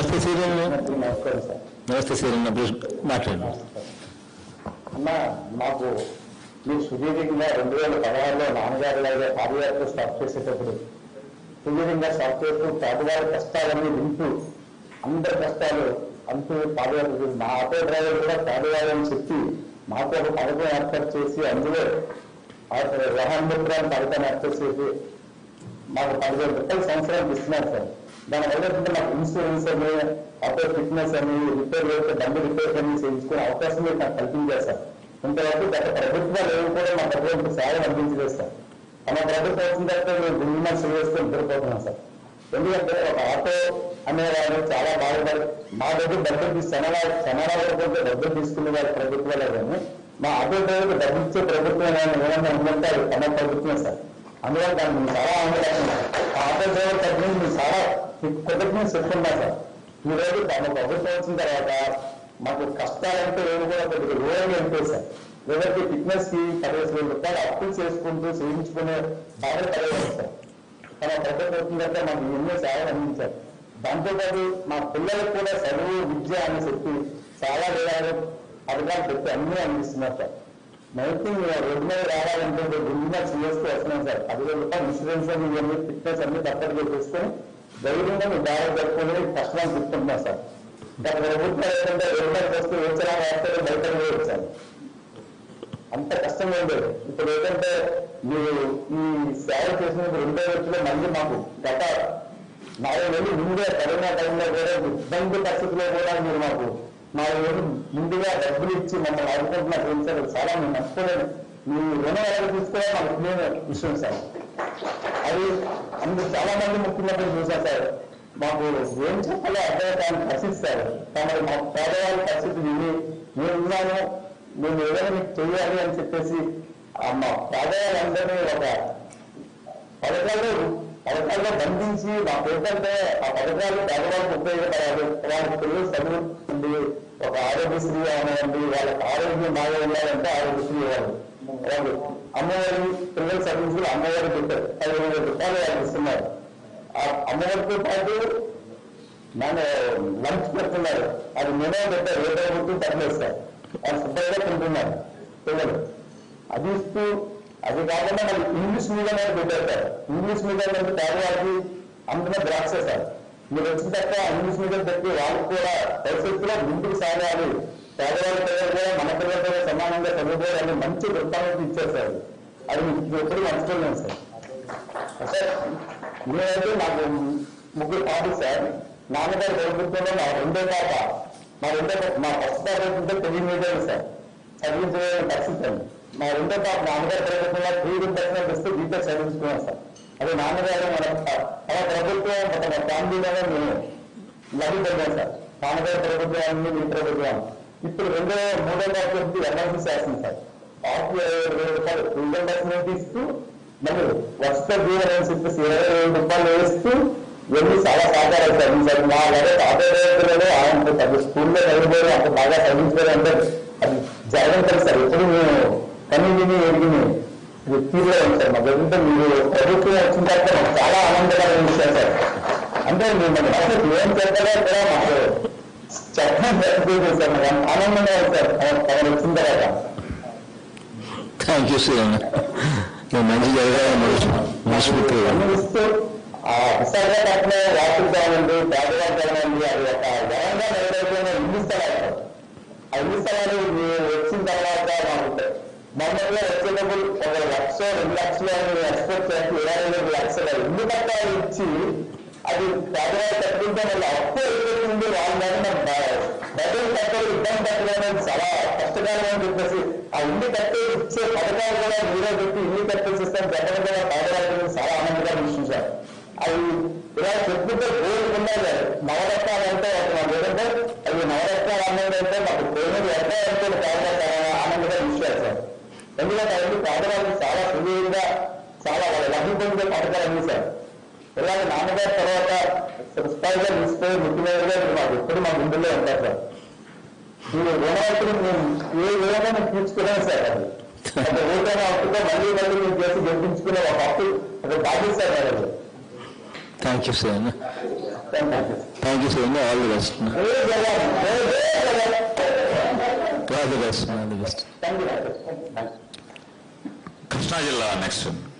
నమస్తే సీరియల్ నమస్కారం సార్ నమస్తే సీరియల్ మాట్లాడండి అన్న మాకు మీరు సుదీర్ఘంగా రెండు వేల పదహారులో నాన్నగారు లాగా పాదయాత్ర స్టార్ట్ చేసేటప్పుడు సుదీర్ఘంగా స్టార్ట్ చేస్తూ పేదవారి కష్టాలన్నీ వింటూ అందరి కష్టాలు అంటూ పాదయాత్ర చేసి మా ఆటో డ్రైవర్ కూడా పేదవారని చెప్పి మాకు ఒక పథకం ఏర్పాటు చేసి అందులో రహన్మిత్రాన్ని పథకం ఏర్పాటు చేసి మాకు పదివేల రూపాయలు సంవత్సరానికి ఇస్తున్నారు సార్ దానివల్ల ఏంటంటే మాకు ఇన్సూరెన్స్ అని ఆటో ఫిట్నెస్ అని రిపేర్ చేస్తే బండి రిపేర్ అని చేయించుకునే అవకాశం మీరు నాకు కల్పించారు సార్ ఇంతవరకు గత ప్రభుత్వాలు ఏమి కూడా మా ప్రభుత్వం సేవ అందించలేదు సార్ మన ప్రభుత్వం వచ్చిన తర్వాత మేము గుండె మనసులు వేసుకొని నిద్రపోతున్నాం సార్ ఎందుకంటే ఒక ఆటో అనేవాళ్ళు చాలా బాగుపడి మా దగ్గర డబ్బులు తీసి శనలా శనలా వరకు డబ్బులు తీసుకునే వాళ్ళ ప్రభుత్వాలే కానీ మా ఆటో డ్రైవర్కి డబ్బులు ఇచ్చే ప్రభుత్వం ఏమైనా ఉందంటే అది తమ ప్రభుత్వమే సార్ అందువల్ల దాన్ని మేము చాలా ఆనందపడుతున్నాం ఆ ఆటో డ్రైవర్ తరఫున మేము చాలా కృతజ్ఞత చెప్తున్నాం సార్ ఈ రోజు తమ ప్రభుత్వం వచ్చిన తర్వాత మాకు కష్టాలంటే ఏమి కూడా కొద్దిగా దూరంగా వెళ్ళిపోయి సార్ ఎవరికి ఫిట్నెస్ కి పదిహేను వేల రూపాయలు అప్పులు చేసుకుంటూ చేయించుకునే బాధ పడేవారు సార్ తన ప్రభుత్వం వచ్చిందంటే మాకు ఎన్నో సేవలు అందించారు దాంతోపాటు మా పిల్లలకు కూడా చదువు విద్య అని చెప్పి చాలా విధాలు పథకాలు పెట్టి అన్ని అందిస్తున్నారు సార్ నైతింగ్ రోడ్డు మీద రావాలంటే గుండె చేస్తూ వస్తున్నాం సార్ పదివేల రూపాయలు ఇన్సూరెన్స్ అని ఇవన్నీ ఫిట్నెస్ అన్ని తప్పని చేసేసుకొని ధైర్యంగా మీ దారి పెట్టుకుని కష్టాలు తీసుకుంటున్నాం సార్ గత ప్రభుత్వం ఏంటంటే రోడ్డు వస్తూ వచ్చేలా వేస్తే బయట వచ్చారు అంత కష్టంగా ఉండేది ఇప్పుడు ఏంటంటే మీరు ఈ సేవ చేసినప్పుడు రెండో రోజుల్లో మళ్ళీ మాకు గత నాలుగు నెలలు ముందే కరోనా టైంలో కూడా ఇబ్బంది పరిస్థితుల్లో కూడా మీరు మాకు నాలుగు నెలలు ముందుగా డబ్బులు ఇచ్చి మమ్మల్ని ఆదుకుంటున్నారు ఏం సార్ చాలా మేము నష్టపోలేదు మీ రుణం ఎలా తీసుకోవాలో మాకు తెలియని విషయం సార్ అది అందుకు చాలా మంది ముఖ్యమంత్రి చూసారు సార్ మాకు ఏం చెప్పాలో అర్థం కాని పరిస్థితి సార్ కానీ మా పేదవాళ్ళ పరిస్థితి విని నేను ఉన్నాను నేను ఏదైనా మీకు చేయాలి అని చెప్పేసి ఆ మా పేదవాళ్ళందరినీ ఒక పథకాలు పథకాల్లో బంధించి మా ఏంటంటే ఆ పథకాలు పేదవాళ్ళకి ఉపయోగపడాలి వాళ్ళకి పిల్లలు చదువు ఉంది ఒక ఆరోగ్యశ్రీ అవనండి వాళ్ళకి ఆరోగ్యం బాగా ఉండాలంటే ఆరోగ్యశ్రీ ఇవ్వాలి వాళ్ళు అమ్మవారి పిల్లలు చదివించుకుని అమ్మవారి పెట్టారు పదిహేను వేల రూపాయలు వాళ్ళకి ఇస్తున్నారు ఆ అమ్మవారితో పాటు నన్ను లంచ్ పెడుతున్నారు అది నేనే పెట్టారు ఏ ప్రభుత్వం తరలేస్తారు వాళ్ళు శుభ్రంగా తింటున్నారు పిల్లలు అది ఇస్తూ అది కాకుండా మరి ఇంగ్లీష్ మీడియం అనేది పెట్టారు సార్ ఇంగ్లీష్ మీడియం అంటే పేదవాళ్ళకి అందులో ద్రాక్ష సార్ మీరు వచ్చిన తప్ప ఇంగ్లీష్ మీడియం పెట్టి వాళ్ళకి కూడా భవిష్యత్తులో ముందుకు సాగాలి పేదవాళ్ళ పిల్లలు కూడా మన పిల్లలతో సమానంగా చదువుకోవాలని మంచి వృత్తాలను ఇచ్చారు సార్ అది మీకు ఎప్పుడు మర్చిపోలేము సార్ సార్ నేనైతే నాకు ముగ్గురు పాపలు సార్ నాన్నగారి ప్రభుత్వంలో మా రెండో పాప మా రెండో పాప మా ఫస్ట్ పాప పెళ్లి మీడియం సార్ చదివించే పరిస్థితి అండి మా రెండో పాప నాన్నగారి ప్రభుత్వంలో ఫ్రీ రిటర్న్ ఇస్తే దీంతో చదివించుకున్నాం సార్ అదే నాన్నగారు మన మన ప్రభుత్వం ఒక మన ఫ్యామిలీలోనే మేము లబ్ధి పొందాం సార్ నాన్నగారి ప్రభుత్వాన్ని మీ ప్రభుత్వం ఇప్పుడు రెండో మూడో పాప ఎమర్జెన్సీ చేస్తుంది సార్ పాపకి ఇరవై ఐదు వేల రూపాయలు రిటర్న్ ఇస్తూ మళ్ళీ వస్త జీవన అని చెప్పేసి ఇరవై ఐదు రూపాయలు వేస్తూ ఇవన్నీ చాలా సహకారాలు చదివించారు మా దగ్గర ఆటోలో ఆయన పెద్ద స్కూల్లో చదివిపోయి అంత బాగా చదివించారు అంటే అది జరగడం కదా సార్ ఎప్పుడు మేము కన్నీ విని ఎరిగిని వ్యక్తిగా ఉంటారు మా దగ్గర మీరు ప్రభుత్వం వచ్చిన తర్వాత మాకు చాలా ఆనందకరమైన విషయం సార్ అంటే మేము అసలు ఏం చెప్పాలో కూడా మాకు చెప్పడం జరుగుతుంది సార్ మాకు అంత ఆనందంగా ఉంది సార్ తమరు వచ్చిన తర్వాత థ్యాంక్ యూ సీరియల్ మంచి జరగాలని మనసు మనస్ఫూర్తిగా గమనిస్తూ ఆ విశాఖపట్నం వాటర్ కానివ్వండి పేదవాళ్ళు కానివ్వండి అది ఒక ఘనంగా నెరవేర్చిన ఇల్లు స్థలాలు సార్. ఆ ఇల్లు స్థలాలు మీరు వచ్చిన తర్వాత మాకు మొన్నలో వచ్చేటప్పుడు ఒక లక్ష రెండు లక్షలు అని ఎక్స్పోర్ట్ చేసి ఇరవై రెండు లక్షల ఇల్లు పట్టాలు ఇచ్చి అది పేదవాళ్ళు కట్టుకుంటే మళ్ళీ అప్పు అయిపోతుంది వాళ్ళు కానీ మనకు డబ్బులు కట్టలు ఇబ్బంది పెట్టడం అనేది చాలా కష్టకాలం అని చెప్పేసి ఆ ఇల్లు కట్టే ఇచ్చే పథకాలు కూడా మీరే పెట్టి ఇల్లు కట్టేసి ఇస్తాం చెప్పడం కూడా పేదవాళ్ళకి చాలా ఆనందంగా విషయం సార్ అవి ఇలా చెప్పుకుంటే కోరుకున్నా నవరత్నాలంటే ఒక మాకు ఏంటంటే అవి నవరత్నాలు అన్నది అంటే మాకు పోయినది ఎంత అంటే పేదవాళ్ళు ఆనందంగా విషయాలు సార్ ఎందుకంటే అవన్నీ పేదవాళ్ళకి చాలా సులువుగా చాలా వాళ్ళ లబ్ధి పొందే పథకాలు అన్ని సార్ ఇలాగ నాన్నగారి తర్వాత స్థాయిగా తీసుకొని ముఖ్యమైనగా మీరు మాకు ఎప్పుడు మా ముందులో ఉంటారు సార్ మీరు రుణాలు మేము ఏ విధంగా మేము తీర్చుకున్నాం సార్ అది అంటే ఓటైనా అప్పుతో మళ్ళీ మళ్ళీ మేము చేసి గెలిపించుకునే ఒక అప్పు ఒక బాధ్యత సార్ అది thank you serial thank you sir all the best జై జగన్ జై జై Jagan all the best all the best thank you doctor thank you Krishna జిల్లా నెక్స్ట్